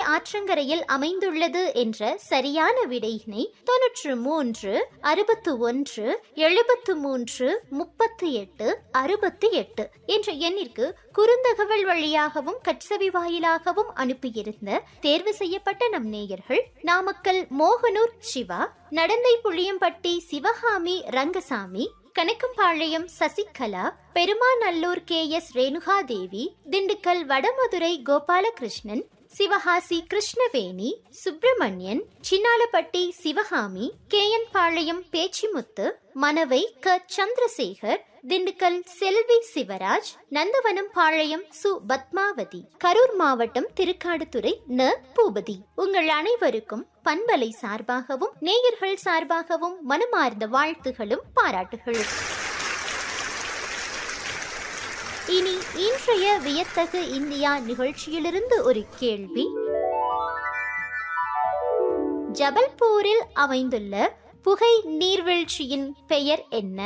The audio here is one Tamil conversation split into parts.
ஆற்றங்கரையில் அமைந்துள்ளது என்ற சரியான விடையினை தொன்னூற்று மூன்று அறுபத்து ஒன்று எழுபத்து மூன்று முப்பத்து எட்டு அறுபத்தி எட்டு என்ற எண்ணிற்கு குறுந்தகவல் வழியாகவும் கட்சவி வாயிலாகவும் அனுப்பியிருந்த தேர்வு செய்யப்பட்ட நம் நேயர்கள் Namakkal Mohanur Siva Nadanthai Puliyampatti Sivakami Rangasamy Kanakkampalayam Sasikala Perumanallur K S Renukadevi Dindigul Vadamadurai Gopalakrishnan Sivakasi Krishnaveni Subramanian Chinnalapatti Sivakami K N Palayam Pechimuthu Manavai க சந்திரசேகர் திண்டுக்கல் செல்வி சிவராஜ் நந்தவனம் பாளையம் சு பத்மாவதி கரூர் மாவட்டம் திருக்காடுதுறை ந பூபதி உங்கள் அனைவருக்கும் பண்பலை சார்பாகவும் நேயர்கள் சார்பாகவும் மனமார்ந்த வாழ்த்துகளும் பாராட்டுகளும் இனி இன்றைய வியத்தகு இந்தியா நிகழ்ச்சியிலிருந்து ஒரு கேள்வி ஜபல்பூரில் அமைந்துள்ள புகை நீர்வீழ்ச்சியின் பெயர் என்ன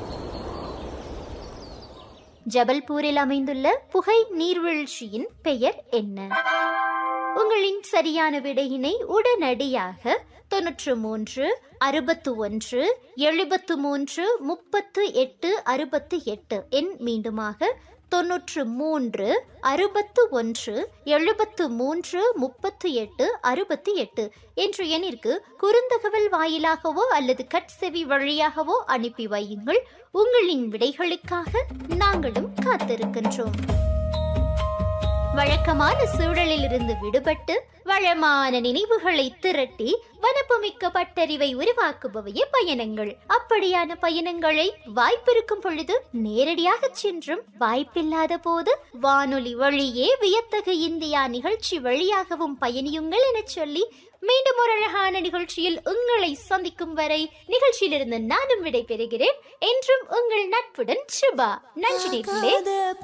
ஜபல்பூரில் அமைந்துள்ள புகை நீர்வீழ்ச்சியின் பெயர் என்ன உங்களின் சரியான விடையினை உடனடியாக தொன்னூற்று மூன்று அறுபத்து ஒன்று எழுபத்து மூன்று முப்பத்து எட்டு அறுபத்து எட்டு எண் மீண்டுமாக தொன்னூற்று மூன்று அறுபத்து ஒன்று எழுபத்து மூன்று முப்பத்து எட்டு அறுபத்தி எட்டு என்ற எண்ணிற்கு குறுந்தகவல் வாயிலாகவோ அல்லது கட்செவி வழியாகவோ அனுப்பி வையுங்கள் உங்களின் விடைகளுக்காக நாங்களும் காத்திருக்கின்றோம் வழக்கமான சூழலில் இருந்து விடுபட்டு வளமான நினைவுகளை திரட்டி வனப்புமிக்க பட்டறிவை உருவாக்குபவையே பயணங்கள் அப்படியான பயணங்களை வாய்ப்பிருக்கும் பொழுது நேரடியாக சென்றும் வாய்ப்பில்லாத போது வானொலி வழியே வியத்தகு இந்தியா நிகழ்ச்சி வழியாகவும் பயணியுங்கள் என சொல்லி மீண்டும் ஒரு அழகான நிகழ்ச்சியில் உங்களை சந்திக்கும் வரை நிகழ்ச்சியிலிருந்து நானும் விடை பெறுகிறேன் என்றும் உங்கள் நட்புடன் சுபா நன்றி நேர்களே.